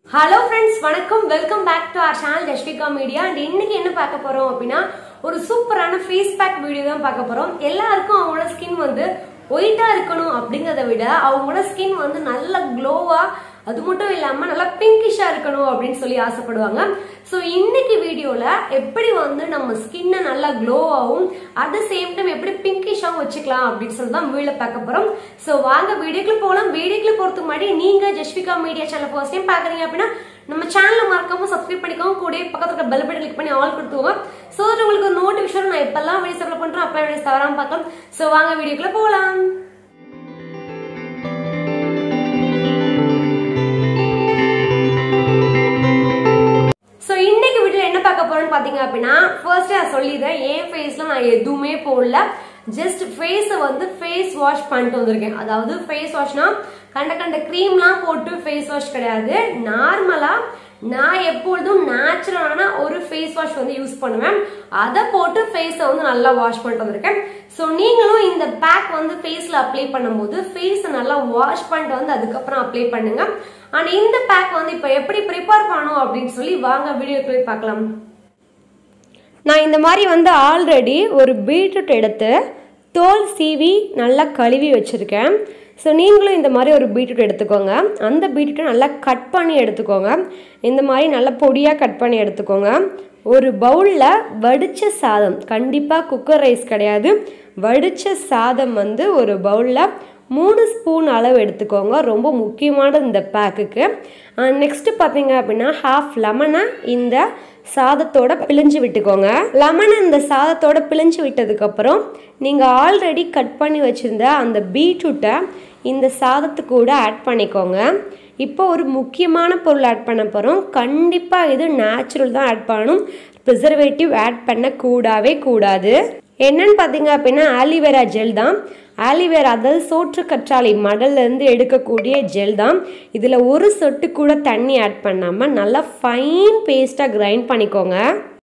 hello friends வணக்கம் welcome back to our channel Jaswika media and இன்னைக்கு என்ன பார்க்க போறோம் அப்படின்னா ஒரு சூப்பரான ஃபேஸ் பேக் வீடியோ தான் பார்க்க போறோம் எல்லாருக்கும் அவங்களோட ஸ்கின் வந்து ஒயிட்டா இருக்கணும் அப்படிங்கறத விட அவங்களோட ஸ்கின் வந்து நல்ல க்ளோவா அது மட்டும் இல்லாம நல்லா பிங்கிஷா இருக்கணும் அப்படின்னு சொல்லி ஆசைப்படுவாங்க ஸோ இன்னைக்கு வீடியோல எப்படி வந்து நம்ம ஸ்கின்னை நல்லா க்ளோவாகவும் அட் த சேம் டைம் எப்படி பிங்கிஷாகவும் வச்சுக்கலாம் அப்படின்னு சொல்லி தான் வீடியோ பார்க்க போறோம் ஸோ வாங்க வீடியோக்குள்ள போகலாம் வீடியோக்குள்ள போறதுக்கு முன்னாடி நீங்க Jaswika media channel first time பாக்குறீங்க அப்படின்னா நம்ம சேனலை மறக்காம சப்ஸ்கிரைப் பண்ணிக்கோங்க கூட பக்கத்துல இருக்க பெல் பட்டன் கிளிக் பண்ணி ஆல் கொடுத்துவோங்க ஸோ தட் உங்களுக்கு ஒரு நோட்டிஃபிகேஷன் நான் எப்பெல்லாம் வீடியோஸ் அப்லோட் பண்றோம் அப்போ வீடியோஸ் தவறாம பார்க்கலாம் ஸோ வாங்க வீடியோக்குள்ள போகலாம் ஸோ இன்னைக்கு வீடியோ என்ன பார்க்க போறோம்னு பாத்தீங்க அப்படின்னா ஃபர்ஸ்ட் நான் சொல்லிடுறேன் என் ஃபேஸ்ல நான் எதுவுமே போடல ஜஸ்ட் ஃபேஸை வந்து ஃபேஸ் வாஷ் பண்ணிட்டு வந்திருக்கேன் அதாவது ஃபேஸ் வாஷ்னா கண்ட கண்ட க்ரீம்லாம் போட்டு ஃபேஸ் வாஷ் கிடையாது நார்மலா நான் எப்பொழுதும் நேச்சுரலான ஒரு ஃபேஸ் வாஷ் வந்து யூஸ் பண்ணுவேன் அதை போட்டு ஃபேஸை வந்து நல்லா வாஷ் பண்ணிட்டு வந்திருக்கேன் ஸோ நீங்களும் இந்த பேக் வந்து ஃபேஸ்ல அப்ளை பண்ணும்போது ஃபேஸை நல்லா வாஷ் பண்ணிட்டு வந்து அதுக்கப்புறம் அப்ளை பண்ணுங்க அண்ட் இந்த பேக் வந்து இப்போ எப்படி ப்ரிப்பேர் பண்ணணும் அப்படின்னு சொல்லி வாங்க வீடியோ போய் பார்க்கலாம் நான் இந்த மாதிரி வந்து ஆல்ரெடி ஒரு பீட்ரூட் எடுத்து தோல் சீவி நல்லா கழுவி வச்சுருக்கேன் ஸோ நீங்களும் இந்த மாதிரி ஒரு பீட்ரூட் எடுத்துக்கோங்க அந்த பீட்ரூட்டை நல்லா கட் பண்ணி எடுத்துக்கோங்க இந்த மாதிரி நல்லா பொடியாக கட் பண்ணி எடுத்துக்கோங்க ஒரு பவுலில் வடித்த சாதம் கண்டிப்பாக குக்கர் ரைஸ் கிடையாது வடித்த சாதம் வந்து ஒரு பவுலில் மூணு ஸ்பூன் அளவு எடுத்துக்கோங்க ரொம்ப முக்கியமானது இந்த பேக்குக்கு நெக்ஸ்ட்டு பார்த்தீங்க அப்படின்னா ஹாஃப் லெமனை இந்த சாதத்தோட பிழிஞ்சு விட்டுக்கோங்க லெமனை இந்த சாதத்தோட பிழிஞ்சு விட்டதுக்கப்புறம் நீங்கள் ஆல்ரெடி கட் பண்ணி வச்சுருந்த அந்த பீட்ரூட்டை இந்த சாதத்து கூட ஆட் பண்ணிக்கோங்க இப்போ ஒரு முக்கியமான பொருள் ஆட் பண்ண போகிறோம் கண்டிப்பாக இது நேச்சுரல் தான் ஆட் பண்ணணும் ப்ரிசர்வேட்டிவ் ஆட் பண்ண கூடவே கூடாது என்னன்னு பார்த்தீங்க அப்படின்னா ஆலிவேரா ஜெல் தான் ஆலிவேரா அதாவது சோற்று கற்றாழை மடல்லேருந்து எடுக்கக்கூடிய ஜெல் தான் இதில் ஒரு சொட்டு கூட தண்ணி ஆட் பண்ணாமல் நல்லா ஃபைன் பேஸ்ட்டாக கிரைண்ட் பண்ணிக்கோங்க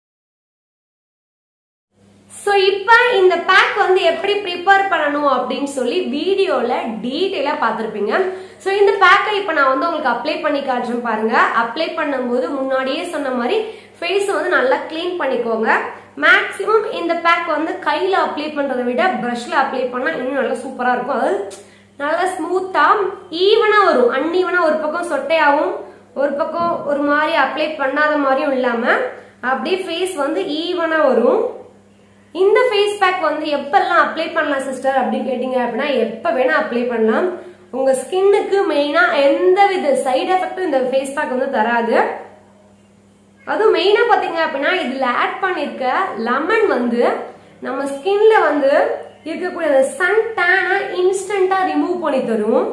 ஸோ இப்போ இந்த பேக் வந்து எப்படி ப்ரிப்பேர் பண்ணணும் அப்படின்னு சொல்லி வீடியோவில் டீட்டெயிலாக பார்த்துருப்பீங்க ஸோ இந்த பேக்கை இப்போ நான் வந்து உங்களுக்கு அப்ளை பண்ணி காட்டுறேன் பாருங்க அப்ளை பண்ணும்போது முன்னாடியே சொன்ன மாதிரி ஃபேஸை வந்து நல்லா க்ளீன் பண்ணிக்கோங்க மேக்ஸிமம் இந்த பேக் வந்து கையில் அப்ளை பண்ணுறதை விட ப்ரஷில் அப்ளை பண்ணால் இன்னும் நல்லா சூப்பராக இருக்கும் அதாவது நல்லா ஸ்மூத்தாக ஈவனாக வரும் அன்ஈவனாக ஒரு பக்கம் சொட்டையாகவும் ஒரு பக்கம் ஒரு மாதிரி அப்ளை பண்ணாத மாதிரியும் இல்லாமல் அப்படியே ஃபேஸ் வந்து ஈவனாக வரும் இந்த ஃபேஸ் பேக் வந்து எப்பெல்லாம் அப்ளை பண்ணலாம் சிஸ்டர் அப்படின்னு கேட்டீங்க அப்படின்னா எப்போ வேணா அப்ளை பண்ணலாம் உங்க ஸ்கின்னுக்கு மெயினா எந்த வித சைடு எஃபெக்டும் இந்த ஃபேஸ் பேக் வந்து தராது அதுவும் மெயினா பாத்தீங்க அப்படின்னா இதுல ஆட் பண்ணிருக்க லெமன் வந்து நம்ம ஸ்கின்ல வந்து இருக்கக்கூடிய அந்த சன் டேனை இன்ஸ்டன்டா ரிமூவ் பண்ணி தரும்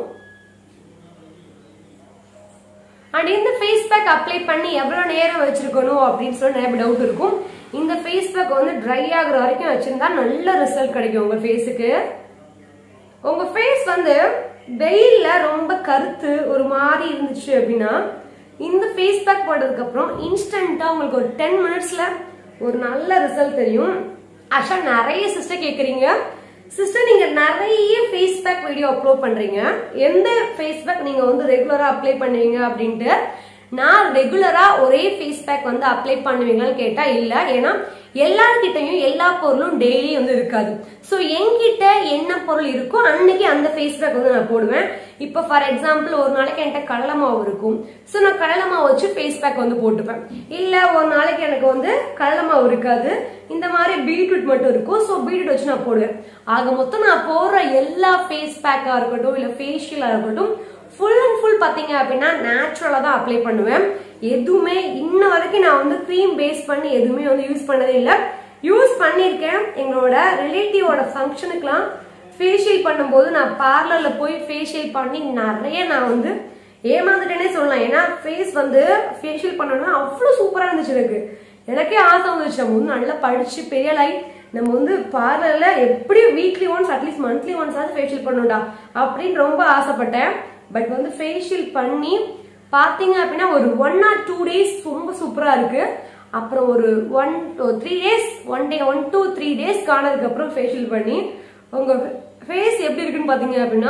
அண்ட் இந்த ஃபேஸ் பேக் அப்ளை பண்ணி எவ்வளவு நேரம் வச்சிருக்கணும் அப்படின்னு சொல்லி நிறைய டவுட் இருக்கும் இந்த ஃபேஸ் பேக் வந்து ட்ரை ஆகுற வரைக்கும் வச்சிருந்தா நல்ல ரிசல்ட் கிடைக்கும் உங்க ஃபேஸுக்கு உங்க ஃபேஸ் வந்து வெயில்ல ரொம்ப கருத்து ஒரு மாதிரி இருந்துச்சு அப்படின்னா இந்த ஃபேஸ் பேக் போட்டதுக்கு அப்புறம் இன்ஸ்டன்டா உங்களுக்கு ஒரு டென் மினிட்ஸ்ல ஒரு நல்ல ரிசல்ட் தெரியும் ஆக்சுவலா நிறைய சிஸ்டர் கேக்குறீங்க சிஸ்டர் நீங்க நிறைய ஃபேஸ் பேக் வீடியோ அப்லோட் பண்றீங்க எந்த ஃபேஸ் பேக் நீங்க வந்து ரெகுலரா அப்ளை பண்ணுவீங்க அப்படின்ட்டு நான் ரெகுலரா ஒரே ஃபேஸ் பேக் வந்து அப்ளை பண்ணுவீங்களான்னு கேட்டா இல்ல ஏன்னா எல்லார்கிட்டையும் எல்லா பொருளும் டெய்லி வந்து இருக்காது ஸோ என்கிட்ட என்ன பொருள் இருக்கோ அன்னைக்கு அந்த ஃபேஸ் பேக் வந்து நான் போடுவேன் இப்போ ஃபார் எக்ஸாம்பிள் ஒரு நாளைக்கு என்கிட்ட கடலை மாவு இருக்கும் ஸோ நான் கடலை மாவு வச்சு ஃபேஸ் பேக் வந்து போட்டுப்பேன் இல்லை ஒரு நாளைக்கு எனக்கு வந்து கடலை மாவு இருக்காது இந்த மாதிரி பீட்ரூட் மட்டும் இருக்கும் ஸோ பீட்ரூட் வச்சு நான் போடுவேன் ஆக மொத்தம் நான் போடுற எல்லா ஃபேஸ் பேக்காக இருக்கட்டும் இல்லை ஃபேஷியலாக இருக்கட்டும் ஃபுல் அண்ட் ஃபுல் பார்த்தீங்க அப்படின்னா நேச்சுரலாக தான் அப்ளை பண்ணுவேன் எதுவுமே இன்ன வரைக்கும் நான் வந்து க்ரீம் பேஸ் பண்ணி எதுவுமே வந்து யூஸ் பண்ணதே இல்லை யூஸ் பண்ணியிருக்கேன் எங்களோட ரிலேட்டிவோட ஃபங்க்ஷனுக்குலாம் ஃபேஷியல் பண்ணும்போது நான் பார்லரில் போய் ஃபேஷியல் பண்ணி நிறைய நான் வந்து ஏமாந்துட்டேனே சொல்லலாம் ஏன்னா ஃபேஸ் வந்து ஃபேஷியல் பண்ணணும்னா அவ்வளோ சூப்பராக இருந்துச்சு எனக்கு எனக்கே ஆசை வந்துச்சு நம்ம வந்து நல்லா படிச்சு பெரிய லைஃப் நம்ம வந்து பார்லர்ல எப்படியும் weekly once at least monthly once ஆகுது ஃபேஷியல் பண்ணணும்டா அப்படின்னு ரொம்ப ஆசைப்பட்டேன் பட் வந்து ஃபேஷியல் பண்ணி பார்த்தீங்க அப்படின்னா ஒரு ஒன் ஆர் டூ டேஸ் ரொம்ப சூப்பரா இருக்கு அப்புறம் ஒரு one three days one day one two three days காணதுக்கு அப்புறம் ஃபேஷியல் பண்ணி உங்க ஃபேஸ் எப்படி இருக்குன்னு பாத்தீங்க அப்படின்னா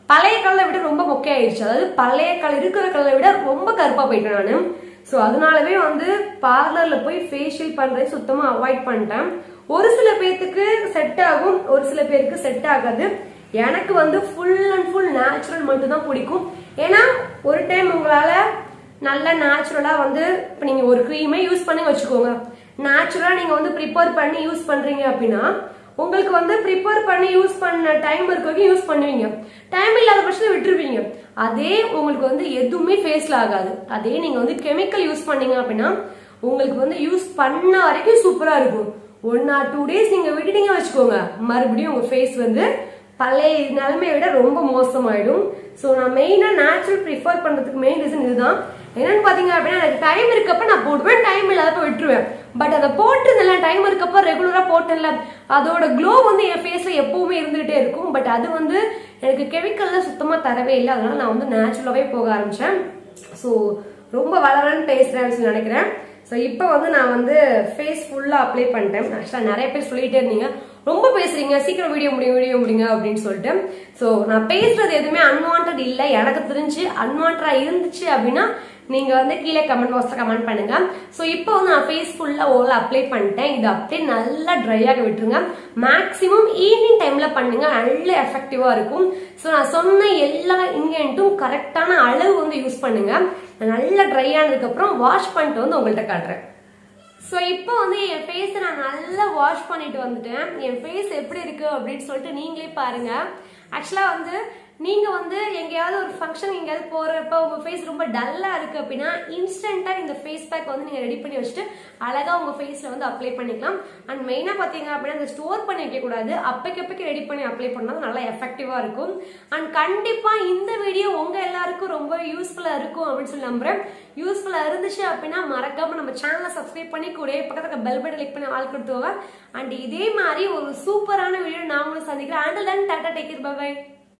பழைய கலரை விட ரொம்ப மொக்கை ஆயிடுச்சு அதாவது பழைய கலர் இருக்கிற கலரை விட ரொம்ப கருப்பா போயிட்டேன் நானு ஸோ அதனாலவே வந்து பார்லர்ல போய் ஃபேஷியல் பண்றது சுத்தமா அவாய்ட் பண்ணிட்டேன் ஒரு சில பேர்த்துக்கு செட் ஆகும் ஒரு சில பேருக்கு செட் ஆகாது எனக்கு வந்து ஃபுல் அண்ட் ஃபுல் நேச்சுரல் மட்டும் தான் பிடிக்கும் ஏன்னா ஒரு டைம் உங்களால நல்ல நேச்சுரலா வந்து இப்போ நீங்க ஒரு க்ரீமே யூஸ் பண்ணி வச்சுக்கோங்க நேச்சுரலா நீங்க வந்து ப்ரிப்பேர் பண்ணி யூஸ் பண்றீங்க அப்படின்னா உங்களுக்கு வந்து ப்ரிப்பேர் பண்ணி யூஸ் பண்ண டைம் இருக்க வரைக்கும் யூஸ் பண்ணுவீங்க டைம் இல்லாத பட்சத்தில் விட்டுருவீங்க அதே உங்களுக்கு வந்து எதுவுமே ஃபேஸ்ல ஆகாது அதே நீங்க வந்து கெமிக்கல் யூஸ் பண்ணீங்க அப்படின்னா உங்களுக்கு வந்து யூஸ் பண்ண வரைக்கும் சூப்பரா இருக்கும் ஒன் ஆர் டூ டேஸ் நீங்க விட்டுட்டீங்க வச்சுக்கோங்க மறுபடியும் உங்க ஃபேஸ் வந்து பழைய நிலைமையை விட ரொம்ப மோசமாயிடும் ஸோ நான் மெயினாக நேச்சுரல் ப்ரிஃபர் பண்ணுறதுக்கு மெயின் ரீசன் இதுதான் என்னன்னு பார்த்தீங்க அப்படின்னா எனக்கு டைம் இருக்கப்ப நான் போடுவேன் டைம் இல்லாதப்ப விட்டுருவேன் பட் அதை போட்டுருந்தல டைம் இருக்கப்ப ரெகுலராக போட்டேன்ல அதோட க்ளோ வந்து என் ஃபேஸில் எப்பவுமே இருந்துகிட்டே இருக்கும் பட் அது வந்து எனக்கு கெமிக்கல்லாம் சுத்தமாக தரவே இல்லை அதனால நான் வந்து நேச்சுரலாகவே போக ஆரம்பித்தேன் ஸோ ரொம்ப வளரன்னு பேசுகிறேன்னு சொல்லி நினைக்கிறேன் ஸோ இப்போ வந்து நான் வந்து ஃபேஸ் ஃபுல்லாக அப்ளை பண்ணிட்டேன் ஆக்சுவலாக நிறைய பேர் சொல்லிட்டே இருந்தீங்க ரொம்ப பேசுறீங்க சீக்கிரம் வீடியோ முடியும் வீடியோ முடிங்க அப்படின்னு சொல்லிட்டு ஸோ நான் பேசுறது எதுவுமே அன்வான்ட் இல்லை எனக்கு தெரிஞ்சு அன்வான்டா இருந்துச்சு அப்படின்னா நீங்க வந்து கீழே கமெண்ட் பாக்ஸ்ல கமெண்ட் பண்ணுங்க ஸோ இப்போ வந்து நான் ஃபேஸ் ஃபுல்லா ஓல அப்ளை பண்ணிட்டேன் இது அப்படியே நல்லா ட்ரை ஆக விட்டுருங்க மேக்ஸிமம் ஈவினிங் டைம்ல பண்ணுங்க நல்ல எஃபெக்டிவா இருக்கும் ஸோ நான் சொன்ன எல்லா இன்கிரியன்ட்டும் கரெக்டான அளவு வந்து யூஸ் பண்ணுங்க நல்லா ட்ரை ஆனதுக்கு அப்புறம் வாஷ் பண்ணிட்டு வந்து உங்கள்கிட்ட காட்டுறேன் ஸோ இப்போ வந்து என் ஃபேஸை நான் நல்லா வாஷ் பண்ணிட்டு வந்துட்டேன் என் ஃபேஸ் எப்படி இருக்கு அப்படின்னு சொல்லிட்டு நீங்களே பாருங்க ஆக்சுவலாக வந்து நீங்க வந்து எங்கேயாவது ஒரு ஃபங்க்ஷன் எங்கேயாவது போறப்ப உங்க ஃபேஸ் ரொம்ப டல்லா இருக்கு அப்படின்னா இன்ஸ்டன்டா இந்த ஃபேஸ் பேக் வந்து நீங்க ரெடி பண்ணி வச்சுட்டு அழகா உங்க ஃபேஸ்ல வந்து அப்ளை பண்ணிக்கலாம் அண்ட் மெயினா பாத்தீங்க அப்படின்னா அந்த ஸ்டோர் பண்ணி வைக்க கூடாது அப்பைக்கப்பைக்கு ரெடி பண்ணி அப்ளை பண்ணால் நல்லா எஃபெக்டிவா இருக்கும் அண்ட் கண்டிப்பா இந்த வீடியோ உங்க எல்லாருக்கும் ரொம்ப யூஸ்ஃபுல்லா இருக்கும் அப்படின்னு சொல்லி நம்புறேன் யூஸ்ஃபுல்லா இருந்துச்சு அப்படின்னா மறக்காம நம்ம சேனலை சப்ஸ்கிரைப் பண்ணி கூட பக்கத்துல பெல் பட்டன் கிளிக் பண்ணி ஆள் கொடுத்துவாங்க அண்ட் இதே மாதிரி ஒரு சூப்பரான வீடியோ நான் உங்களுக்கு சந்திக்கிறேன் and then tata take by